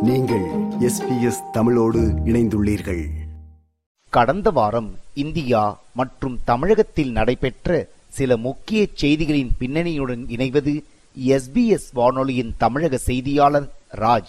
நீங்கள் எஸ்பிஎஸ் தமிழோடு இணைந்துள்ளீர்கள் கடந்த வாரம் இந்தியா மற்றும் தமிழகத்தில் நடைபெற்ற சில முக்கிய செய்திகளின் பின்னணியுடன் இணைவது எஸ்பிஎஸ் வானொலியின் தமிழக செய்தியாளர் ராஜ்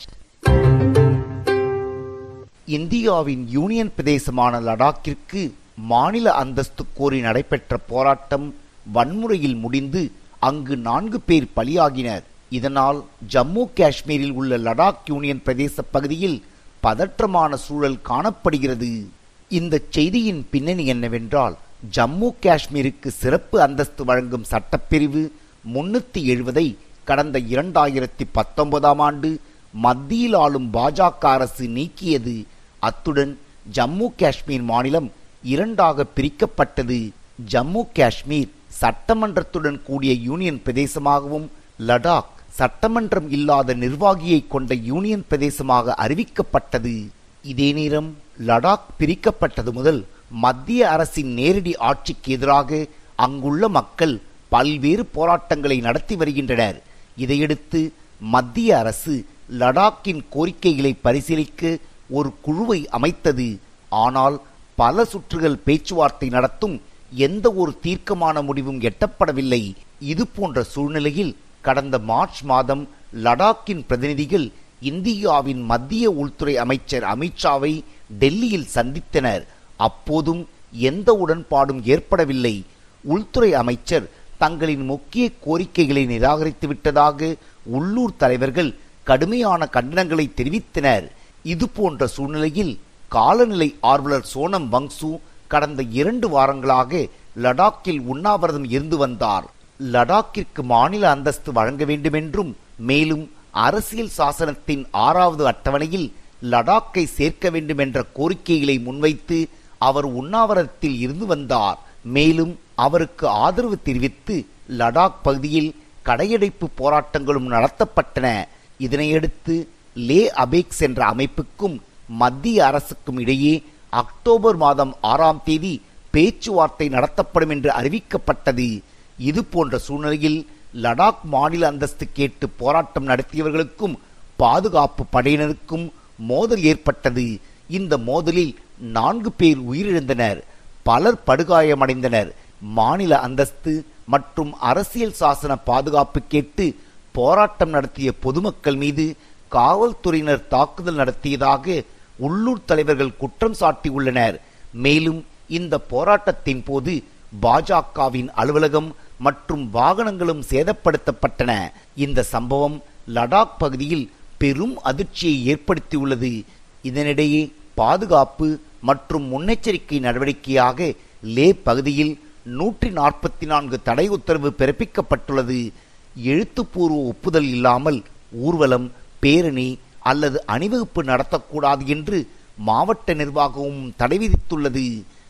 இந்தியாவின் யூனியன் பிரதேசமான லடாக்கிற்கு மாநில அந்தஸ்து கோரி நடைபெற்ற போராட்டம் வன்முறையில் முடிந்து அங்கு நான்கு பேர் பலியாகினர் இதனால் ஜம்மு காஷ்மீரில் உள்ள லடாக் யூனியன் பிரதேச பகுதியில் பதற்றமான சூழல் காணப்படுகிறது இந்த செய்தியின் பின்னணி என்னவென்றால் ஜம்மு காஷ்மீருக்கு சிறப்பு அந்தஸ்து வழங்கும் சட்டப்பிரிவு முன்னூத்தி எழுபதை கடந்த இரண்டாயிரத்தி பத்தொன்பதாம் ஆண்டு மத்தியில் ஆளும் பாஜக அரசு நீக்கியது அத்துடன் ஜம்மு காஷ்மீர் மாநிலம் இரண்டாக பிரிக்கப்பட்டது ஜம்மு காஷ்மீர் சட்டமன்றத்துடன் கூடிய யூனியன் பிரதேசமாகவும் லடாக் சட்டமன்றம் இல்லாத நிர்வாகியை கொண்ட யூனியன் பிரதேசமாக அறிவிக்கப்பட்டது இதே நேரம் லடாக் பிரிக்கப்பட்டது முதல் மத்திய அரசின் நேரடி ஆட்சிக்கு எதிராக அங்குள்ள மக்கள் பல்வேறு போராட்டங்களை நடத்தி வருகின்றனர் இதையடுத்து மத்திய அரசு லடாக்கின் கோரிக்கைகளை பரிசீலிக்க ஒரு குழுவை அமைத்தது ஆனால் பல சுற்றுகள் பேச்சுவார்த்தை நடத்தும் எந்த ஒரு தீர்க்கமான முடிவும் எட்டப்படவில்லை இது போன்ற சூழ்நிலையில் கடந்த மார்ச் மாதம் லடாக்கின் பிரதிநிதிகள் இந்தியாவின் மத்திய உள்துறை அமைச்சர் அமித்ஷாவை டெல்லியில் சந்தித்தனர் அப்போதும் எந்த உடன்பாடும் ஏற்படவில்லை உள்துறை அமைச்சர் தங்களின் முக்கிய கோரிக்கைகளை நிராகரித்து விட்டதாக உள்ளூர் தலைவர்கள் கடுமையான கண்டனங்களை தெரிவித்தனர் இது போன்ற சூழ்நிலையில் காலநிலை ஆர்வலர் சோனம் வங்சு கடந்த இரண்டு வாரங்களாக லடாக்கில் உண்ணாவிரதம் இருந்து வந்தார் லடாக்கிற்கு மாநில அந்தஸ்து வழங்க வேண்டுமென்றும் மேலும் அரசியல் சாசனத்தின் ஆறாவது அட்டவணையில் லடாக்கை சேர்க்க வேண்டும் என்ற கோரிக்கைகளை முன்வைத்து அவர் உண்ணாவிரதத்தில் இருந்து வந்தார் மேலும் அவருக்கு ஆதரவு தெரிவித்து லடாக் பகுதியில் கடையடைப்பு போராட்டங்களும் நடத்தப்பட்டன இதனையடுத்து லே அபேக்ஸ் என்ற அமைப்புக்கும் மத்திய அரசுக்கும் இடையே அக்டோபர் மாதம் ஆறாம் தேதி பேச்சுவார்த்தை நடத்தப்படும் என்று அறிவிக்கப்பட்டது இது போன்ற சூழ்நிலையில் லடாக் மாநில அந்தஸ்து கேட்டு போராட்டம் நடத்தியவர்களுக்கும் பாதுகாப்பு படையினருக்கும் மோதல் ஏற்பட்டது இந்த மோதலில் நான்கு பேர் உயிரிழந்தனர் பலர் படுகாயமடைந்தனர் மாநில அந்தஸ்து மற்றும் அரசியல் சாசன பாதுகாப்பு கேட்டு போராட்டம் நடத்திய பொதுமக்கள் மீது காவல்துறையினர் தாக்குதல் நடத்தியதாக உள்ளூர் தலைவர்கள் குற்றம் சாட்டியுள்ளனர் மேலும் இந்த போராட்டத்தின் போது பாஜகவின் அலுவலகம் மற்றும் வாகனங்களும் சேதப்படுத்தப்பட்டன இந்த சம்பவம் லடாக் பகுதியில் பெரும் அதிர்ச்சியை ஏற்படுத்தியுள்ளது இதனிடையே பாதுகாப்பு மற்றும் முன்னெச்சரிக்கை நடவடிக்கையாக லே பகுதியில் நூற்றி நாற்பத்தி நான்கு தடை உத்தரவு பிறப்பிக்கப்பட்டுள்ளது எழுத்துப்பூர்வ ஒப்புதல் இல்லாமல் ஊர்வலம் பேரணி அல்லது அணிவகுப்பு நடத்தக்கூடாது என்று மாவட்ட நிர்வாகமும் தடை விதித்துள்ளது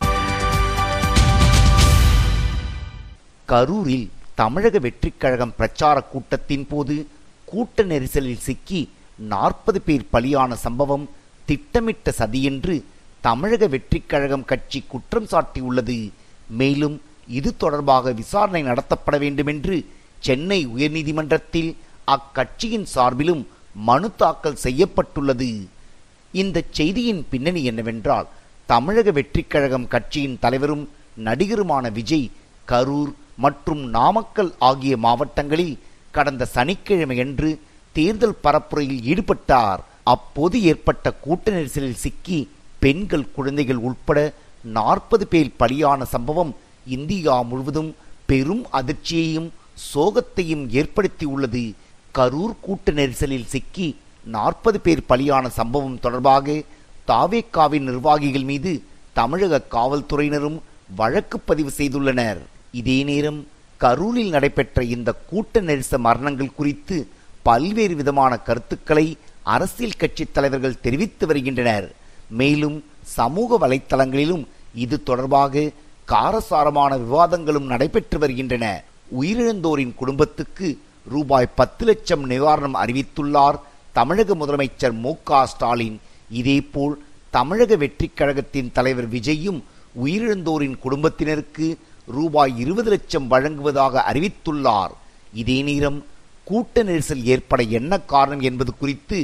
கரூரில் தமிழக வெற்றிக் கழகம் பிரச்சார கூட்டத்தின் போது கூட்ட நெரிசலில் சிக்கி நாற்பது பேர் பலியான சம்பவம் திட்டமிட்ட சதியென்று தமிழக வெற்றிக் கழகம் கட்சி குற்றம் சாட்டியுள்ளது மேலும் இது தொடர்பாக விசாரணை நடத்தப்பட வேண்டுமென்று சென்னை உயர்நீதிமன்றத்தில் அக்கட்சியின் சார்பிலும் மனு தாக்கல் செய்யப்பட்டுள்ளது இந்த செய்தியின் பின்னணி என்னவென்றால் தமிழக வெற்றிக் கழகம் கட்சியின் தலைவரும் நடிகருமான விஜய் கரூர் மற்றும் நாமக்கல் ஆகிய மாவட்டங்களில் கடந்த சனிக்கிழமையன்று தேர்தல் பரப்புரையில் ஈடுபட்டார் அப்போது ஏற்பட்ட கூட்ட நெரிசலில் சிக்கி பெண்கள் குழந்தைகள் உட்பட நாற்பது பேர் பலியான சம்பவம் இந்தியா முழுவதும் பெரும் அதிர்ச்சியையும் சோகத்தையும் ஏற்படுத்தியுள்ளது கரூர் கூட்ட நெரிசலில் சிக்கி நாற்பது பேர் பலியான சம்பவம் தொடர்பாக தாவேக்காவின் நிர்வாகிகள் மீது தமிழக காவல்துறையினரும் வழக்கு பதிவு செய்துள்ளனர் இதே நேரம் கரூரில் நடைபெற்ற இந்த கூட்ட நெரிச மரணங்கள் குறித்து பல்வேறு விதமான கருத்துக்களை அரசியல் கட்சி தலைவர்கள் தெரிவித்து வருகின்றனர் மேலும் சமூக வலைத்தளங்களிலும் இது தொடர்பாக காரசாரமான விவாதங்களும் நடைபெற்று வருகின்றன உயிரிழந்தோரின் குடும்பத்துக்கு ரூபாய் பத்து லட்சம் நிவாரணம் அறிவித்துள்ளார் தமிழக முதலமைச்சர் மு க ஸ்டாலின் இதேபோல் தமிழக வெற்றிக் கழகத்தின் தலைவர் விஜயும் உயிரிழந்தோரின் குடும்பத்தினருக்கு ரூபாய் இருபது லட்சம் வழங்குவதாக அறிவித்துள்ளார் இதே நேரம் கூட்ட நெரிசல் ஏற்பட என்ன காரணம் என்பது குறித்து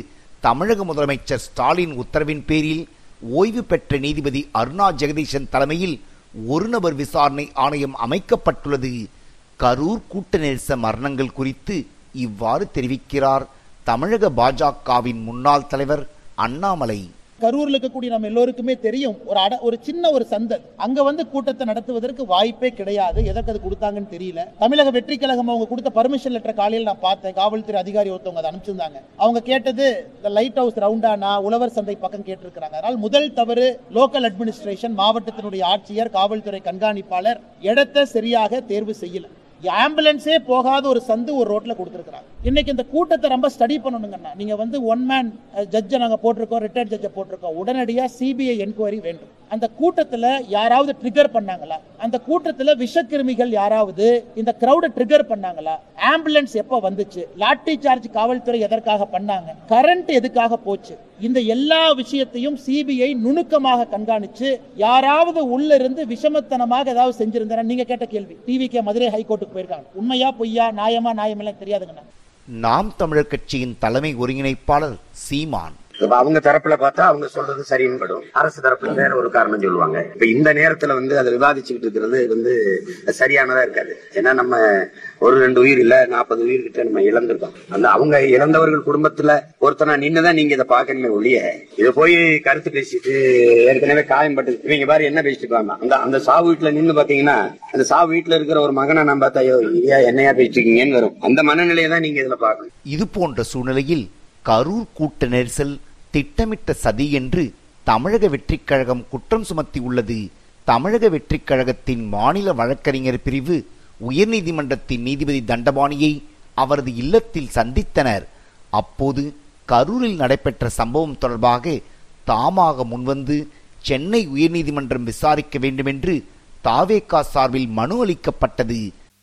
தமிழக முதலமைச்சர் ஸ்டாலின் உத்தரவின் பேரில் ஓய்வு பெற்ற நீதிபதி அருணா ஜெகதீசன் தலைமையில் ஒரு நபர் விசாரணை ஆணையம் அமைக்கப்பட்டுள்ளது கரூர் கூட்ட நெரிச மரணங்கள் குறித்து இவ்வாறு தெரிவிக்கிறார் தமிழக பாஜகவின் முன்னாள் தலைவர் அண்ணாமலை கரூர்ல இருக்கக்கூடிய நம்ம எல்லோருக்குமே தெரியும் ஒரு அட ஒரு சின்ன ஒரு சந்தல் அங்க வந்து கூட்டத்தை நடத்துவதற்கு வாய்ப்பே கிடையாது எதற்கு அது கொடுத்தாங்கன்னு தெரியல தமிழக வெற்றி கழகம் அவங்க கொடுத்த பர்மிஷன் லெட்டர் காலையில் நான் பார்த்தேன் காவல்துறை அதிகாரி ஒருத்தவங்க அதை அனுப்பிச்சிருந்தாங்க அவங்க கேட்டது இந்த லைட் ஹவுஸ் ரவுண்டானா உழவர் சந்தை பக்கம் கேட்டிருக்கிறாங்க அதனால் முதல் தவறு லோக்கல் அட்மினிஸ்ட்ரேஷன் மாவட்டத்தினுடைய ஆட்சியர் காவல்துறை கண்காணிப்பாளர் இடத்தை சரியாக தேர்வு செய்யல ஆம்புலன்ஸே போகாத ஒரு சந்து ஒரு ரோட்ல கொடுத்துருக்காங்க இன்னைக்கு இந்த கூட்டத்தை ரொம்ப ஸ்டடி பண்ணணுங்கண்ணா நீங்க வந்து ஒன் மேன் ஜட்ஜை நாங்க போட்டிருக்கோம் ரிட்டையர்ட் ஜட்ஜை போட்டிருக்கோம் உடனடியா சிபிஐ என்கொயரி வேண்டும் அந்த கூட்டத்துல யாராவது ட்ரிகர் பண்ணாங்களா அந்த கூட்டத்துல விஷக்கிருமிகள் யாராவது இந்த கிரௌட ட்ரிகர் பண்ணாங்களா ஆம்புலன்ஸ் எப்ப வந்துச்சு லாட்டி சார்ஜ் காவல்துறை எதற்காக பண்ணாங்க கரண்ட் எதுக்காக போச்சு இந்த எல்லா விஷயத்தையும் சிபிஐ நுணுக்கமாக கண்காணிச்சு யாராவது உள்ள இருந்து விஷமத்தனமாக ஏதாவது செஞ்சிருந்தா நீங்க கேட்ட கேள்வி டிவி கே மதுரை ஹைகோர்ட்டுக்கு போயிருக்காங்க உண்மையா பொய்யா நியாயமா நியாயமெல்லாம் தெரியாதுங்கண்ணா நாம் தமிழர் கட்சியின் தலைமை ஒருங்கிணைப்பாளர் சீமான் இப்ப அவங்க தரப்புல பார்த்தா அவங்க சொல்றது சரின்னு படும் அரசு தரப்புல வேற ஒரு காரணம் சொல்லுவாங்க இப்ப இந்த நேரத்துல வந்து அதை விவாதிச்சுக்கிட்டு இருக்கிறது வந்து சரியானதா இருக்காது ஏன்னா நம்ம ஒரு ரெண்டு உயிர் இல்ல நாற்பது உயிர் கிட்ட நம்ம இழந்திருக்கோம் அந்த அவங்க இழந்தவர்கள் குடும்பத்துல ஒருத்தனா நின்னுதான் நீங்க இதை பாக்கணுமே ஒழிய இதை போய் கருத்து பேசிட்டு ஏற்கனவே காயம்பட்டு இவங்க பாரு என்ன பேசிட்டு இருக்காங்க அந்த அந்த சாவு வீட்டுல நின்னு பாத்தீங்கன்னா அந்த சாவு வீட்டுல இருக்கிற ஒரு மகனை நான் பார்த்தா ஐயோ ஐயா என்னையா பேசிட்டு இருக்கீங்கன்னு வரும் அந்த மனநிலையை தான் நீங்க இதுல பாக்கணும் இது போன்ற சூழ்நிலையில் கரூர் கூட்ட நெரிசல் திட்டமிட்ட சதி என்று தமிழக வெற்றிக் கழகம் குற்றம் சுமத்தியுள்ளது தமிழக வெற்றிக் கழகத்தின் மாநில வழக்கறிஞர் பிரிவு உயர்நீதிமன்றத்தின் நீதிபதி தண்டபாணியை அவரது இல்லத்தில் சந்தித்தனர் அப்போது கரூரில் நடைபெற்ற சம்பவம் தொடர்பாக தாமாக முன்வந்து சென்னை உயர்நீதிமன்றம் விசாரிக்க வேண்டுமென்று தாவேகா சார்பில் மனு அளிக்கப்பட்டது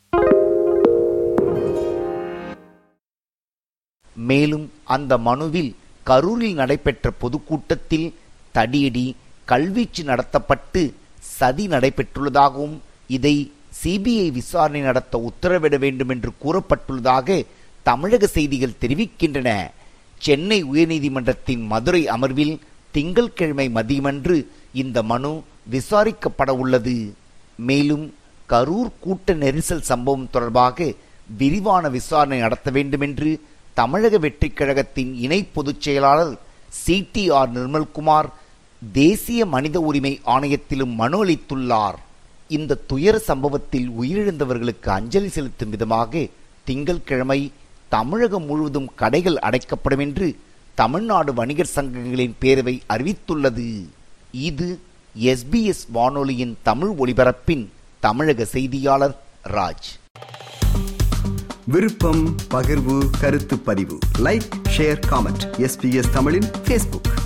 மேலும் அந்த மனுவில் கரூரில் நடைபெற்ற பொதுக்கூட்டத்தில் தடியடி கல்வீச்சு நடத்தப்பட்டு சதி நடைபெற்றுள்ளதாகவும் இதை சிபிஐ விசாரணை நடத்த உத்தரவிட வேண்டும் என்று கூறப்பட்டுள்ளதாக தமிழக செய்திகள் தெரிவிக்கின்றன சென்னை உயர்நீதிமன்றத்தின் மதுரை அமர்வில் திங்கள்கிழமை மதியமன்று இந்த மனு விசாரிக்கப்பட உள்ளது மேலும் கரூர் கூட்ட நெரிசல் சம்பவம் தொடர்பாக விரிவான விசாரணை நடத்த வேண்டும் என்று தமிழக வெற்றிக் கழகத்தின் இணை பொதுச் செயலாளர் சி டி ஆர் நிர்மல்குமார் தேசிய மனித உரிமை ஆணையத்திலும் மனு அளித்துள்ளார் இந்த துயர சம்பவத்தில் உயிரிழந்தவர்களுக்கு அஞ்சலி செலுத்தும் விதமாக திங்கள்கிழமை தமிழகம் முழுவதும் கடைகள் அடைக்கப்படும் என்று தமிழ்நாடு வணிகர் சங்கங்களின் பேரவை அறிவித்துள்ளது இது எஸ்பிஎஸ் வானொலியின் தமிழ் ஒலிபரப்பின் தமிழக செய்தியாளர் ராஜ் விருப்பம் பகிர்வு கருத்து பதிவு லைக் ஷேர் காமெண்ட் எஸ்பிஎஸ் தமிழின் ஃபேஸ்புக்